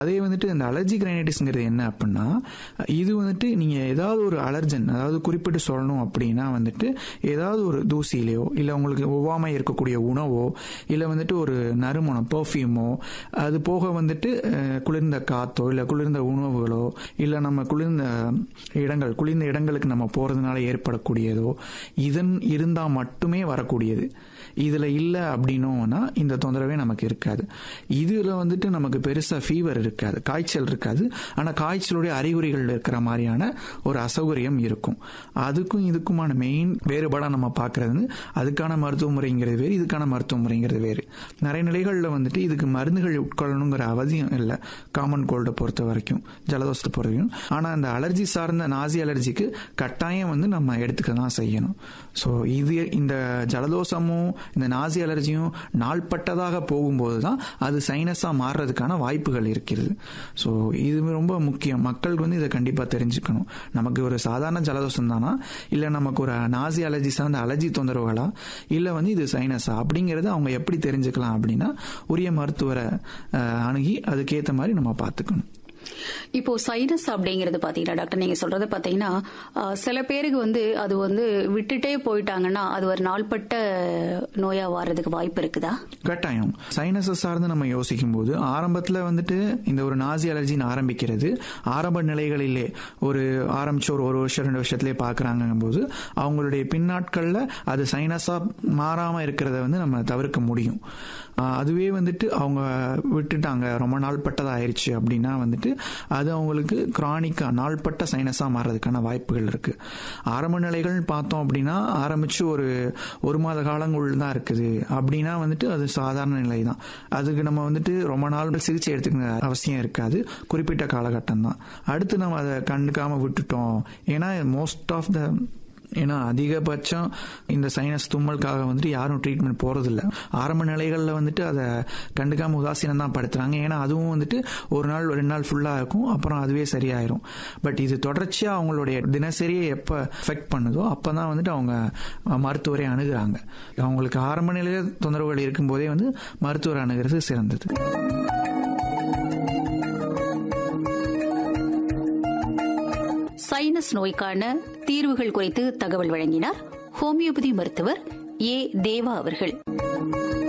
அதே வந்துட்டு இந்த அலர்ஜிக் ரைனைட்டிஸ்ங்கிறது என்ன அப்படின்னா இது வந்துட்டு நீங்கள் ஏதாவது ஒரு அலர்ஜன் அதாவது குறிப்பிட்டு சொல்லணும் அப்படின்னா வந்துட்டு ஏதாவது ஒரு தூசியிலையோ இல்லை உங்களுக்கு ஒவ்வாமை இருக்கக்கூடிய உணவோ இல்லை வந்துட்டு ஒரு நறுமணம் பெர்ஃப்யூமோ அது போக வந்துட்டு அஹ், குளிர்ந்த காத்தோ இல்லை குளிர்ந்த உணவுகளோ இல்லை நம்ம குளிர்ந்த இடங்கள் குளிர்ந்த இடங்களுக்கு நம்ம போகிறதுனால ஏற்படக்கூடியதோ இதன் இருந்தால் மட்டுமே வரக்கூடியது இதில் இல்லை அப்படின்னோம்னா இந்த தொந்தரவே நமக்கு இருக்காது இதில் வந்துட்டு நமக்கு பெருசாக ஃபீவர் இருக்காது காய்ச்சல் இருக்காது ஆனால் காய்ச்சலுடைய அறிகுறிகள் இருக்கிற மாதிரியான ஒரு அசௌகரியம் இருக்கும் அதுக்கும் இதுக்குமான மெயின் வேறுபாடாக நம்ம பார்க்கறது வந்து அதுக்கான மருத்துவ முறைங்கிறது வேறு இதுக்கான மருத்துவ முறைங்கிறது வேறு நிறைய நிலைகளில் வந்துட்டு இதுக்கு மருந்துகள் உட்கொள்ளணுங்கிற அவசியம் இல்லை காமன் கோல்டை பொறுத்த வரைக்கும் ஜலதோஷத்தை பொறுத்த வரைக்கும் ஆனால் அந்த அலர்ஜி சார்ந்த நாசி அலர்ஜிக்கு கட்டாயம் வந்து நம்ம எடுத்துக்க தான் செய்யணும் ஸோ இது இந்த ஜலதோஷமும் இந்த நாசி அலர்ஜியும் நாள்பட்டதாக போகும்போது தான் அது சைனஸாக மாறுறதுக்கான வாய்ப்புகள் இருக்கிறது ஸோ இது ரொம்ப முக்கியம் மக்களுக்கு வந்து இதை கண்டிப்பாக தெரிஞ்சுக்கணும் நமக்கு ஒரு சாதாரண ஜலதோஷம் தானா இல்லை நமக்கு ஒரு நாசி அலர்ஜி சார்ந்த அலர்ஜி தொந்தரவுகளா இல்லை வந்து இது சைனஸா அப்படிங்கிறத அவங்க எப்படி தெரிஞ்சுக்கலாம் அப்படின்னா உரிய மருத்துவரை அஹ், அணுகி அதுக்கேற்ற மாதிரி நம்ம பார்த்துக்கணும் இப்போ சைனஸ் அப்படிங்கறது பாத்தீங்கன்னா டாக்டர் நீங்க சொல்றது பாத்தீங்கன்னா அஹ், சில பேருக்கு வந்து அது வந்து விட்டுட்டே போயிட்டாங்கன்னா அது ஒரு நாள்பட்ட நோயா வர்றதுக்கு வாய்ப்பு இருக்குதா கட்டாயம் சைனஸை சார்ந்து நம்ம யோசிக்கும் போது ஆரம்பத்தில் வந்துட்டு இந்த ஒரு நாசி அலர்ஜின்னு ஆரம்பிக்கிறது ஆரம்ப நிலைகளிலே ஒரு ஆரம்பிச்ச ஒரு ஒரு வருஷம் ரெண்டு வருஷத்துலேயே பார்க்குறாங்கும் போது அவங்களுடைய பின்னாட்களில் அது சைனஸாக மாறாமல் இருக்கிறத வந்து நம்ம தவிர்க்க முடியும் ஆஹ் அதுவே வந்துட்டு அவங்க விட்டுட்டாங்க ரொம்ப நாள்பட்டதாக ஆயிடுச்சு அப்படின்னா வந்துட்டு அது அவங்களுக்கு கிரானிக்காக நாள்பட்ட சைனஸாக மாறுறதுக்கான வாய்ப்புகள் இருக்குது ஆரம்ப நிலைகள் பார்த்தோம் அப்படின்னா ஆரம்பித்து ஒரு ஒரு மாத காலங்கள் தான் இருக்குது அப்படின்னா வந்துட்டு அது சாதாரண நிலை தான் அதுக்கு நம்ம வந்துட்டு ரொம்ப நாள் சிகிச்சை எடுத்துக்க அவசியம் இருக்காது குறிப்பிட்ட காலகட்டம் தான் அடுத்து நம்ம அதை கண்டுக்காம விட்டுட்டோம் ஏன்னா மோஸ்ட் ஆஃப் த ஏன்னா அதிகபட்சம் இந்த சைனஸ் தும்மலுக்காக வந்துட்டு யாரும் ட்ரீட்மெண்ட் போகிறதில்ல ஆரம்ப நிலைகளில் வந்துட்டு அதை கண்டுக்காம உதாசீனம் தான் படுத்துறாங்க ஏன்னா அதுவும் வந்துட்டு ஒரு நாள் ரெண்டு நாள் ஃபுல்லாக இருக்கும் அப்புறம் அதுவே சரியாயிரும் பட் இது தொடர்ச்சியாக அவங்களுடைய தினசரியை எப்போ எஃபெக்ட் பண்ணுதோ அப்போ தான் வந்துட்டு அவங்க மருத்துவரை அணுகுறாங்க அவங்களுக்கு ஆரம்ப நிலையில் தொந்தரவுகள் இருக்கும்போதே வந்து மருத்துவர் அணுகிறது சிறந்தது சைனஸ் நோய்க்கான தீர்வுகள் குறித்து தகவல் வழங்கினார் ஹோமியோபதி மருத்துவர் ஏ தேவா அவர்கள்